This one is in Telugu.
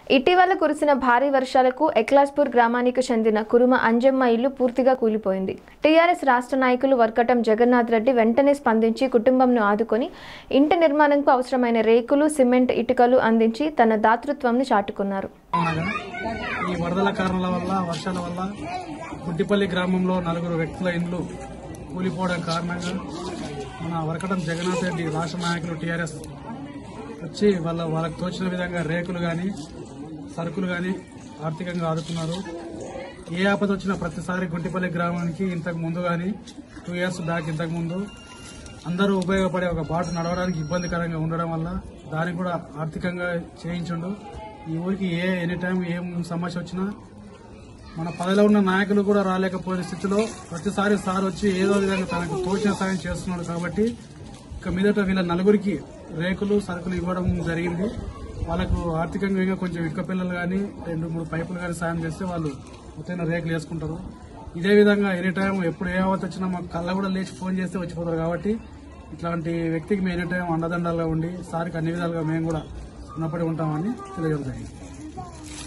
ఇటీవల కురిసిన భారీ వర్షాలకు ఎక్లాస్పూర్ గ్రామానికి చెందిన కురుమ అంజమ్మ ఇల్లు పూర్తిగా కూలిపోయింది టీఆర్ఎస్ రాష్ట్ర నాయకులు వర్కటం జగన్నాథ్ రెడ్డి వెంటనే స్పందించి కుటుంబంను ఆదుకొని ఇంటి నిర్మాణంకు అవసరమైన రేకులు సిమెంట్ ఇటుకలు అందించి తన దాతృత్వంని చాటుకున్నారు అనగా ఈ వరదల కారణాల వల్ల వర్షాల వల్ల గుడ్డిపల్లి గ్రామంలో నలుగురు వ్యక్తుల ఇండ్లు కూలిపోవడం కారణంగా మన వరకటం జగన్నాథ్ రెడ్డి రాష్ట్ర నాయకులు టీఆర్ఎస్ వచ్చి వాళ్ళ వాళ్ళకి తోచిన విధంగా రేకులు కానీ సరుకులు కానీ ఆర్థికంగా ఆదుతున్నారు ఏ ఆపద వచ్చినా ప్రతిసారి గుంటిపల్లి గ్రామానికి ఇంతకు ముందు కానీ టూ ఇయర్స్ బ్యాక్ ఇంతకు ముందు అందరూ ఉపయోగపడే ఒక బాట నడవడానికి ఇబ్బందికరంగా ఉండడం వల్ల దానికి కూడా ఆర్థికంగా చేయించుండు ఈ ఊరికి ఏ ఎనీ టైం ఏం సమస్య వచ్చినా మన పదవిలో ఉన్న నాయకులు కూడా రాలేకపోయిన స్థితిలో ప్రతిసారి సార్ వచ్చి ఏదో విధంగా తనకు తోచిన సాయం చేస్తున్నాడు కాబట్టి ఇక మీదట వీళ్ళ నలుగురికి రేకులు సరుకులు ఇవ్వడం జరిగింది వాళ్ళకు ఆర్థికంగా ఇంకా కొంచెం ఇక్క పిల్లలు కానీ రెండు మూడు పైపులు కానీ సాయం చేస్తే వాళ్ళు మొత్తం రేకులు వేసుకుంటారు ఇదే విధంగా ఎనీ టైం ఎప్పుడు ఏ ఆవత వచ్చినా మాకు కళ్ళ కూడా లేచి ఫోన్ చేస్తే వచ్చిపోతారు కాబట్టి ఇట్లాంటి వ్యక్తికి మేము ఎనీ టైం అండదండాలుగా ఉండి సార్కి అన్ని విధాలుగా మేము కూడా ఉన్నప్పటి ఉంటామని తెలియజేయడం జరిగింది